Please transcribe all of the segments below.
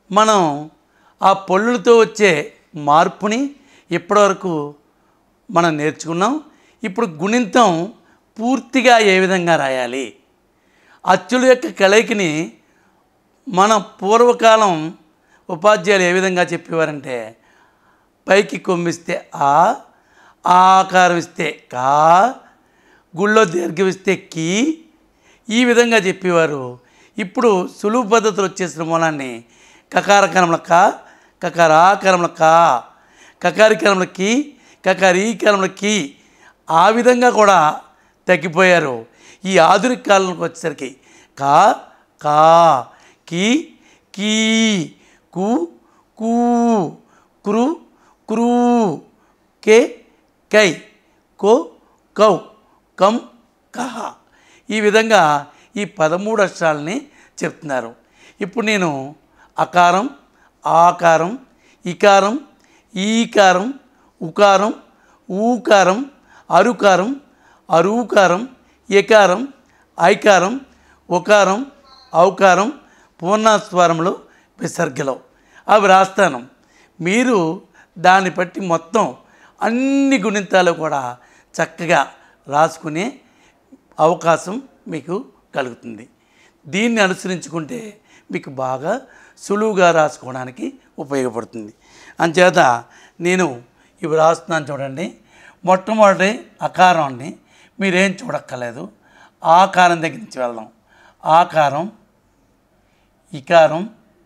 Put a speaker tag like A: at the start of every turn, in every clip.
A: మనం ఆ పళ్ళులతో వచ్చే మార్పుని ఇప్పటివరకు మనం నేర్చుకున్నాం ఇప్పుడు గుణింతం పూర్తిగా ఏ విధంగా రాయాలి అచ్చుల యొక్క కలయికని మన పూర్వకాలం ఉపాధ్యాయులు ఏ విధంగా చెప్పేవారంటే పైకి కొమ్మిస్తే ఆ ఆకారం ఇస్తే కా గుళ్ళో దీర్ఘం ఇస్తే కీ ఈ విధంగా చెప్పేవారు ఇప్పుడు సులువు పద్ధతులు వచ్చేసిన మూలాన్ని కకారకరముల క కకారాకరముల కా కకారికరముల కి కకారీకరముల కి ఆ విధంగా కూడా తగ్గిపోయారు ఈ ఆధునిక కాలంలోకి వచ్చేసరికి కా కా కి కీ కు కూ కురు కురు కే కై కో కౌ కం కహ ఈ విధంగా ఈ పదమూడు అక్షరాలని చెప్తున్నారు ఇప్పుడు నేను అకారం ఆకారం ఇకారం ఈకారం ఉకారం ఊకారం అరుకారం అరూకారం ఎకారం ఐకారం ఒకారం ఔకారం పూర్ణస్వరములు విసర్గలు అవి రాస్తాను మీరు దాన్ని బట్టి మొత్తం అన్ని గుణింతాలు కూడా చక్కగా రాసుకునే అవకాశం మీకు కలుగుతుంది దీన్ని అనుసరించుకుంటే మీకు బాగా సులువుగా రాసుకోవడానికి ఉపయోగపడుతుంది అంచేత నేను ఇవి రాస్తున్నాను చూడండి మొట్టమొదటి అకారాన్ని మీరేం చూడక్కర్లేదు ఆకారం దగ్గర నుంచి వెళ్దాం ఆకారం ఇకారం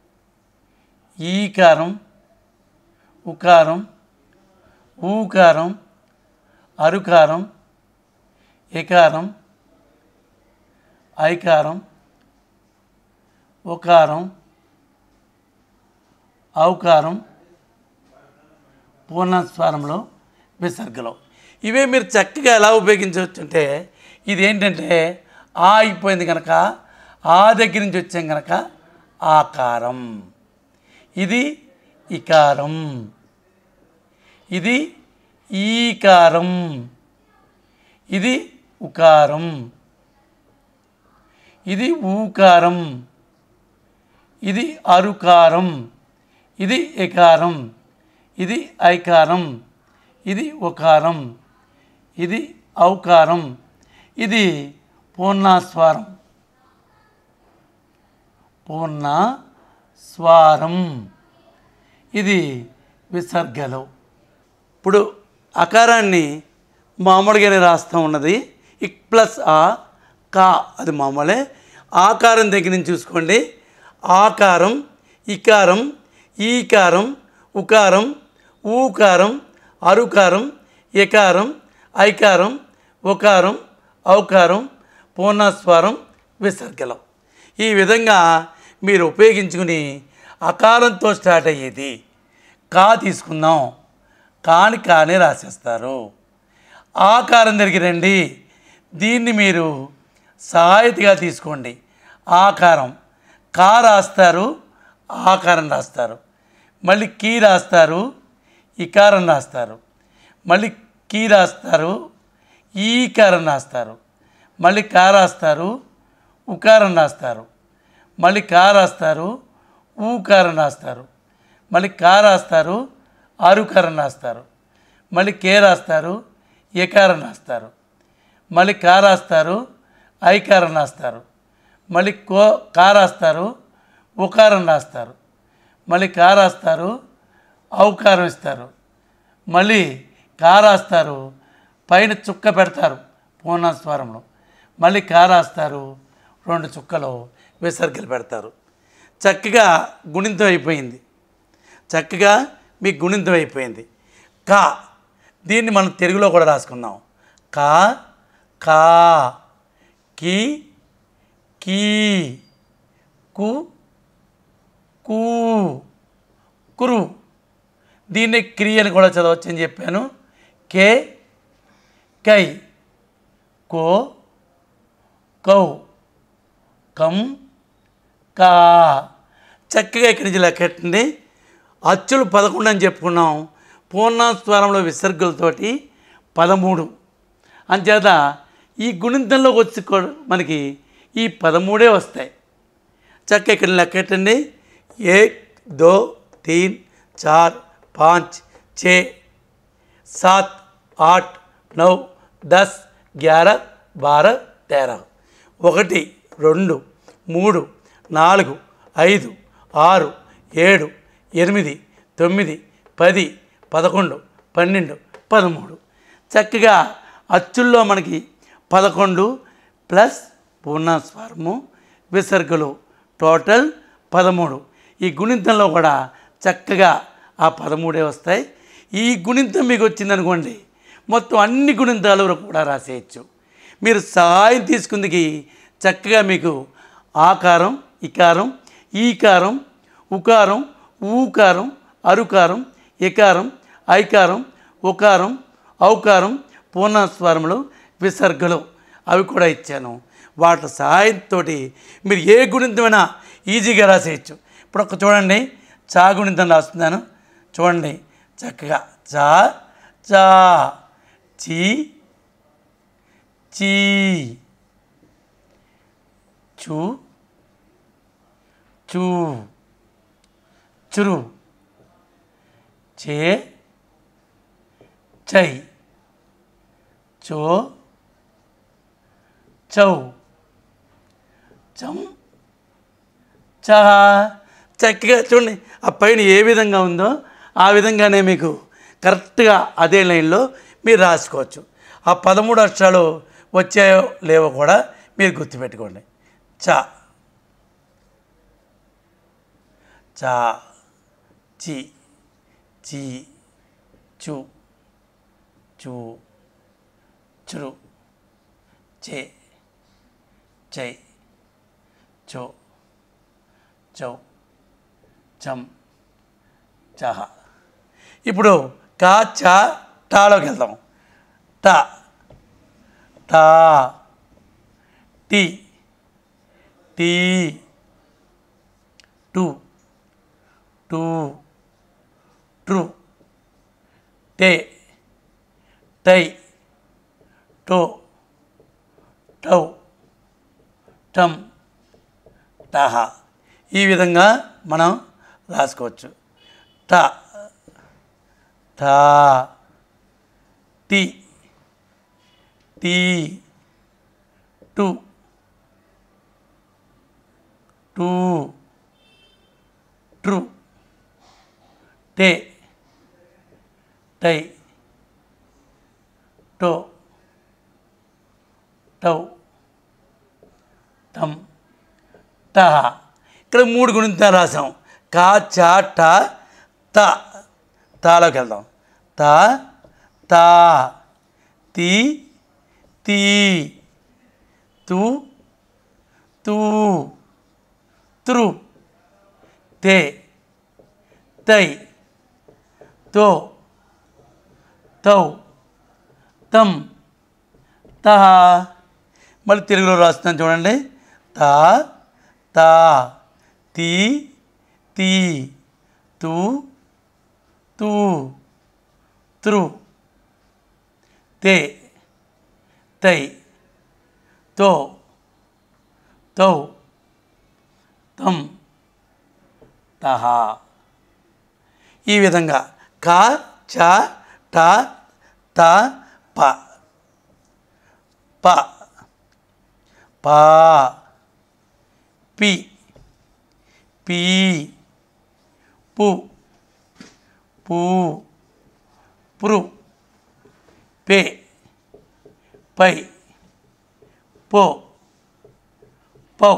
A: ఈకారం ఉకారం ఊకారం అరుకారం ఎకారం ఐకారం ఉకారం ఔకారం పూర్ణస్వరంలో విసర్గలో ఇవే మీరు చక్కగా ఎలా ఉపయోగించవచ్చు అంటే ఇది ఏంటంటే ఆ అయిపోయింది కనుక ఆ దగ్గర నుంచి వచ్చాం కనుక ఆకారం ఇది ఇకారం ఇది ఈకారం ఇది ఉకారం ఇది ఊకారం ఇది అరుకారం ఇది ఎకారం ఇది ఐకారం ఇది ఒకారం ఇది ఔకారం ఇది పూర్ణస్వరం పూర్ణ స్వారం ఇది విసర్గలు ఇప్పుడు అకారాన్ని మామూలుగానే రాస్తూ ఉన్నది ఇక్ ప్లస్ ఆ కా అది మామూలే ఆకారం దగ్గర నుంచి చూసుకోండి ఆకారం ఇకారం ఈకారం ఉకారం ఊకారం అరుకారం ఎకారం ఐకారం ఒకారం ఔకారం పూర్ణస్వరం విసర్గలం ఈ విధంగా మీరు ఉపయోగించుకుని అకారంతో స్టార్ట్ అయ్యేది కా తీసుకుందాం కాని కానే రాసేస్తారు ఆకారం దగ్గరికి రండి దీన్ని మీరు సహాయతగా తీసుకోండి ఆకారం కా రాస్తారు ఆకారం రాస్తారు మళ్ళీ కీ రాస్తారు ఇకారం రాస్తారు మళ్ళీ కీ రాస్తారు ఈకారం రాస్తారు మళ్ళీ కా రాస్తారు ఉకారం రాస్తారు మళ్ళీ కా రాస్తారు ఊకారం రాస్తారు మళ్ళీ కా రాస్తారు ఆరుకారం రాస్తారు మళ్ళీ కే రాస్తారు ఎకారం రాస్తారు మళ్ళీ కా రాస్తారు ఐకారం రాస్తారు మళ్ళీ కో కా రాస్తారు ఉకారం రాస్తారు మళ్ళీ కా రాస్తారు ఔకారం ఇస్తారు మళ్ళీ కా రాస్తారు పైన చుక్క పెడతారు పూర్ణస్వరంలో మళ్ళీ కా రాస్తారు రెండు చుక్కలు విసర్గలు పెడతారు చక్కగా గుణింతం అయిపోయింది చక్కగా మీకు గుణింతం అయిపోయింది కా దీన్ని మనం తెలుగులో కూడా రాసుకుందాం కా కా కి కీ కు కూ కురు దీన్ని క్రియ అని కూడా చదవచ్చు అని చెప్పాను కే కై కో కౌ కం కా చక్కగా ఇక్కడి నుంచి లెక్కెట్టండి అచ్చులు పదకొండు అని చెప్పుకున్నాం పూర్ణస్వరంలో విసర్గలతోటి పదమూడు అంచేత ఈ గుణితంలోకి వచ్చి కూడా మనకి ఈ పదమూడే వస్తాయి చక్క ఇక్కడ లెక్కెట్టండి ఏ दो तीन चार पाँच छः सात आठ नौ दस ग्यारह बारह तेरह ఒకటి రెండు మూడు నాలుగు ఐదు ఆరు ఏడు ఎనిమిది తొమ్మిది పది పదకొండు పన్నెండు పదమూడు చక్కగా అచ్చుల్లో మనకి పదకొండు ప్లస్ పూర్ణస్వరము విసర్గలు టోటల్ పదమూడు ఈ గుణితంలో కూడా చక్కగా ఆ పదమూడే వస్తాయి ఈ గుణితం మీకు వచ్చిందనుకోండి మొత్తం అన్ని గుణితాలు కూడా రాసేయచ్చు మీరు సహాయం తీసుకుందికి చక్కగా మీకు ఆకారం ఇకారం ఈకారం ఉకారం ఊకారం అరుకారం ఇకారం ఐకారం ఉకారం ఔకారం పూర్ణస్వరములు విసర్గలు అవి కూడా ఇచ్చాను వాటి సహాయంతో మీరు ఏ గుణితమైనా ఈజీగా రాసేయచ్చు ఇప్పుడు ఒక చూడండి చా గుణితం రాస్తున్నాను చూడండి చక్కగా చా చా చీ చీ చూ చూ చురు చే చై చో చౌ చం చహ చక్కగా చూడండి ఆ పైన ఏ విధంగా ఉందో ఆ విధంగానే మీకు కరెక్ట్గా అదే లైన్లో మీరు రాసుకోవచ్చు ఆ పదమూడు అక్షరాలు వచ్చాయో లేవో కూడా మీరు గుర్తుపెట్టుకోండి చ చా చి చి చు చూ చురు చే చై చో చౌ చం చహ ఇప్పుడు కా చ టాలోకి వెళ్దాం ట టా టి టీ టు టూ ట్రు టే టై టో టౌ టమ్ టహ ఈ విధంగా మనం రాసుకోవచ్చు ట ఠా టి టీ టు టూ ట్రు టే టై టో టౌ టమ్ టహ ఇక్కడ మూడు గుణింతాలు రాసాం కా చా ట త తాలోకి వెళ్దాం త తా తి తీ తు తూ త్రు తే తై తో తౌ తం తహ మళ్ళీ తెలుగులో రాస్తున్నాను చూడండి తా తా తీ తీ తూ తూ త్రు తే తై తో తౌ తం తహ ఈ విధంగా క చ ట త ప ప పా పి పీ పు పూ పురు పే పై పో పౌ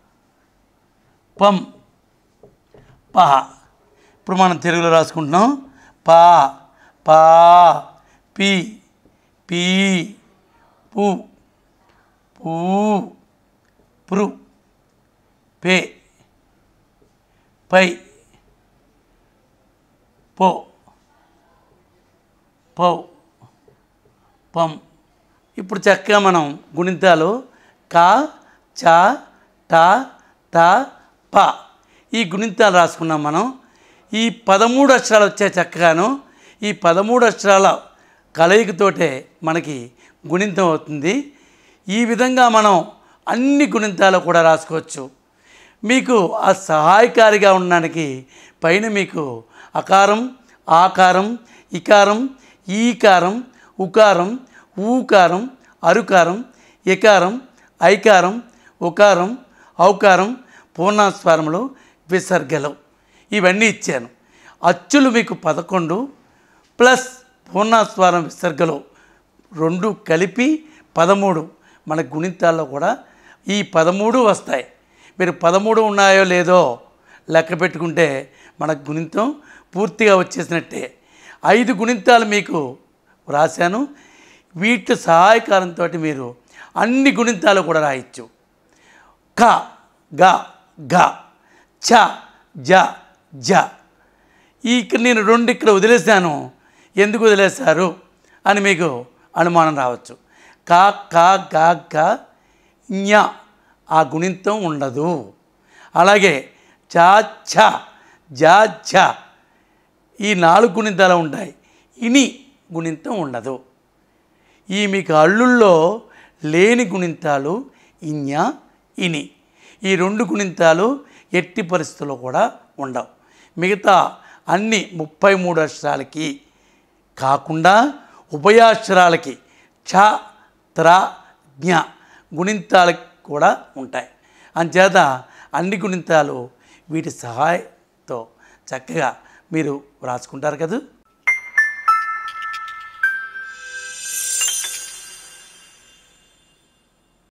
A: పం పహ ఇప్పుడు మనం తెలుగులో రాసుకుంటున్నాం పా పా పి పీ పు పూ పురు పే పై పో పౌ పం ఇప్పుడు చక్కగా మనం గుణితాలు క చ ట త ప ఈ గుణితాలు రాసుకున్నాం మనం ఈ పదమూడు అక్షరాలు వచ్చే చక్కగాను ఈ పదమూడు అక్షరాల కలయికతోటే మనకి గుణితం అవుతుంది ఈ విధంగా మనం అన్ని గుణితాలు కూడా రాసుకోవచ్చు మీకు ఆ సహాయకారిగా ఉండడానికి పైన మీకు అకారం ఆకారం ఇకారం ఈకారం ఉకారం ఊకారం అరుకారం ఎకారం ఐకారం ఉకారం ఔకారం పూర్ణాస్వరములు విసర్గలు ఇవన్నీ ఇచ్చాను అచ్చులు మీకు పదకొండు ప్లస్ పూర్ణాస్వరం విసర్గలు రెండు కలిపి పదమూడు మన గుణితాల్లో కూడా ఈ పదమూడు వస్తాయి మీరు పదమూడు ఉన్నాయో లేదో లెక్క పెట్టుకుంటే మన గుణితం పూర్తిగా వచ్చేసినట్టే ఐదు గుణితాలు మీకు రాశాను వీటి సహాయకారంతో మీరు అన్ని గుణితాలు కూడా రాయొచ్చు క గ గ చ జ జ ఈ ఇక్కడ నేను రెండు ఇక్కడ వదిలేశాను ఎందుకు వదిలేశారు అని మీకు అనుమానం రావచ్చు కా కా గా గా ఞ ఆ గుణితం ఉండదు అలాగే చా ఛ జా ఛ ఈ నాలుగు గుణితాలు ఉంటాయి ఇని గుణితం ఉండదు ఈ మీకు అల్లుల్లో లేని గుణింతాలు ఇన్య ఇని ఈ రెండు గుణింతాలు ఎట్టి పరిస్థితుల్లో కూడా ఉండవు మిగతా అన్ని ముప్పై మూడు అక్షరాలకి కాకుండా ఉభయాక్షరాలకి ఛ త్ర జ్ఞ గుణింతాలకు కూడా ఉంటాయి అంచేత అన్ని గుణింతాలు వీటి సహాయంతో చక్కగా మీరు వ్రాసుకుంటారు కదా